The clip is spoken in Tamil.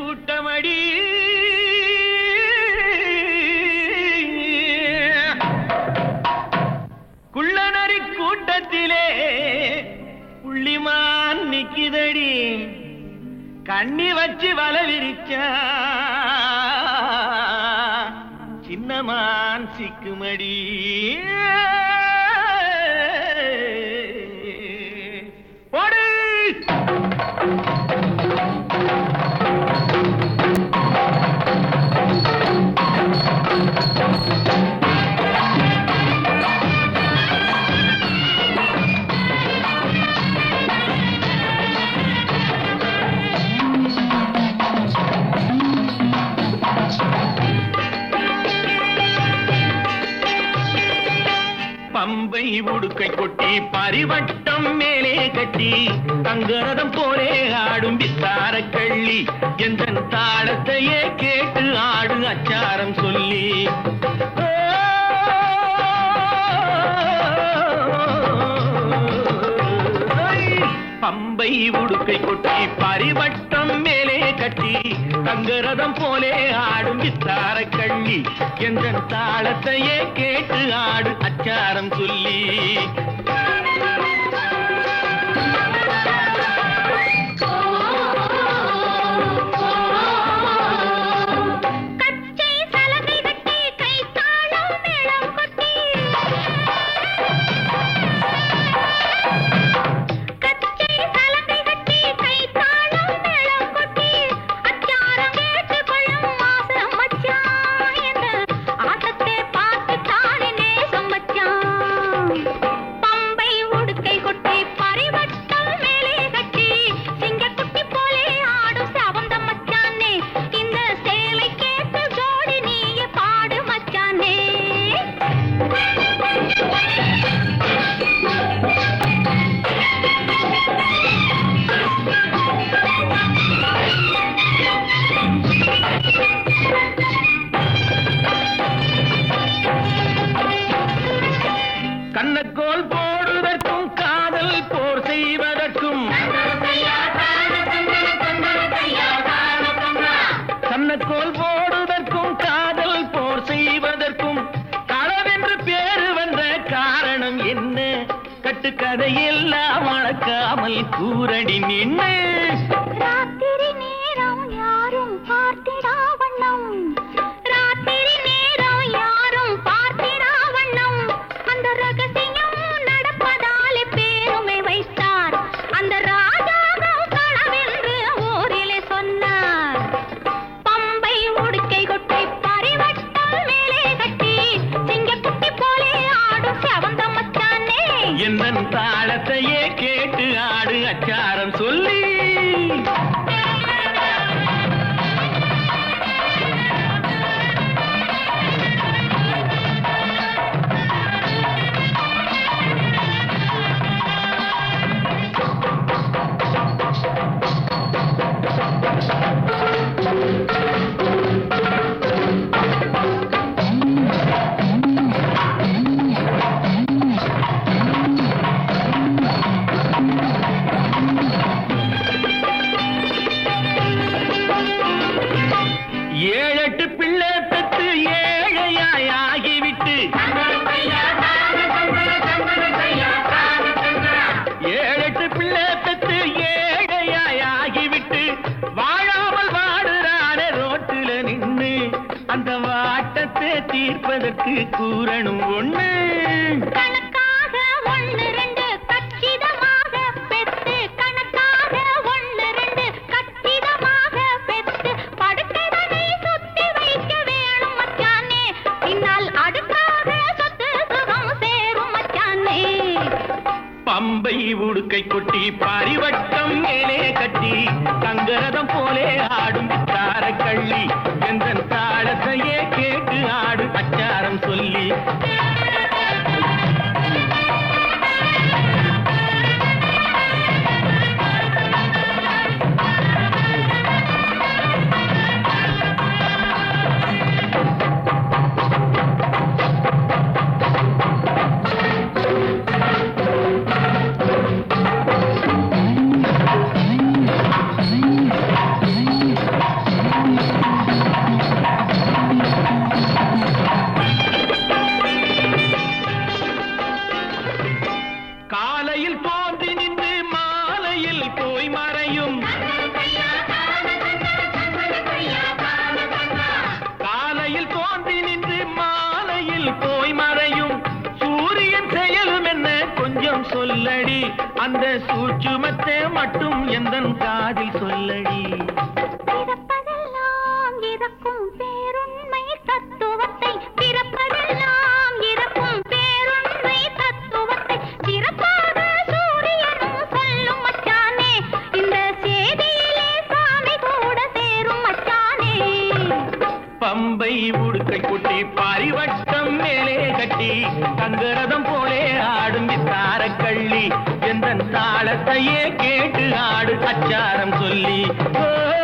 கூட்டமடி குள்ளநரி கூட்டத்திலே புள்ளிமான் நிக்கிதடி கண்ணி வச்சு வல விரிச்சா சின்னமான் சிக்குமடி போடு பம்பை உடுக்கை கொட்டி பரிவட்டம் மேலே கட்டி தங்கரதம் போலே ஆடும் வித்தார கள்ளி எந்த தாளத்தையே கேட்டு ஆடு அச்சாரம் சொல்லி பம்பை உடுக்கை கொட்டி பரிவட்டம் மேலே கட்டி தங்கரதம் போலே ஆடும் வித்தார கள்ளி எந்த தாளத்தையே கேட்டு ஆடு அச்சாரம் சொல்லி கச்சை சலகை கட்டி கை தாளம் மேளம் கொட்டி கச்சை சலகை கட்டி கை தாளம் மேளம் கொட்டி அச்சாரம் கேட்டு கொள்ளும் மாசம் மச்சான் என்ற ஆட்டத்தை பார்த்து தானே நேசம் மச்சான் பம்பை உடுக்கை கொட்டி பரிவட்டம் மேலே கட்டி சிங்கக்குட்டி போலே ஆடும் சவந்த மச்சானே இந்த சேலை கேட்டு ஜோடி நீயே பாடு மச்சானே கண்ணக்கோல் போடுவதற்கும் காதல் போர் செய்வதற்கும் கண்ணக்கோல் போடுவதற்கும் காதல் போர் செய்வதற்கும் களவென்று பேரு வந்த காரணம் என்ன கட்டுக்கதையெல்லாம் வளர்க்காமல் கூரடி நின்று ராத்திரி நேரம் யாரும் பார்த்திடா வண்ணம் ராத்திரி நேரம் யாரும் பார்த்திடா வண்ணம் அந்த ரகசியம் நடப்பதாலே பேருமை வைத்தார் அந்த ராஜாவும் களவென்று ஊரிலே சொன்னார் பம்பை உடுக்கை கொட்டை பரிவட்டம் மேலே கட்டி சிங்கக்குட்டி போலே ஆடும் செவந்த மச்சானே என்ன தாளத்தையே கேட்டு ஆடு அச்சாரம் சொல்லி ஏழெட்டு பிள்ளை பெற்று ஏழையாய் ஆகிவிட்டு ஏழெட்டு பிள்ளை பெற்று ஏழையாய் ஆகிவிட்டு வாழாமல் வாடுறானே ரோட்டுல நின்னு அந்த வாட்டத்தை தீர்ப்பதற்கு கூறணும் ஒண்ணு கணக்காக ஒண்ணு ரெண்டு கச்சிதமாக பெத்து கணக்காக ஒண்ணு ரெண்டு கச்சிதமாக பெத்து படுக்கைதனை சுத்தி வைக்க வேணும் மச்சானே பின்னால் அடுக்காக சொத்து சுகம் சேரும் மச்சானே பம்பை உடுக்கை கொட்டி பரிவட்டம் மேலே கட்டி தங்கரதம் போலே ஆடும் தார கள்ளி எந்த தாளத்தையே கேட்டு ஆடு அச்சாரம் சொல்லி அந்த சூட்சுமத்தை மட்டும் எந்தன் காதில் சொல்லடி பிறப்பதெல்லாம் இறக்கும் பேருண்மை தத்துவத்தை பிறப்பதெல்லாம் இறக்கும் பேருண்மை தத்துவத்தை பிறப்பாத சூரியனும் சொல்லும் மச்சானே இந்த செய்தியிலே சாமி கூட சேரும் மச்சானே பம்பை உடுக்கை கொட்டி பாரிவட்டம் மேலே கட்டி தங்கரதம் போலே ஆடும் வித்தார கள்ளி எந்த தாளத்தையே கேட்டு ஆடு அச்சாரம் சொல்லி ஓ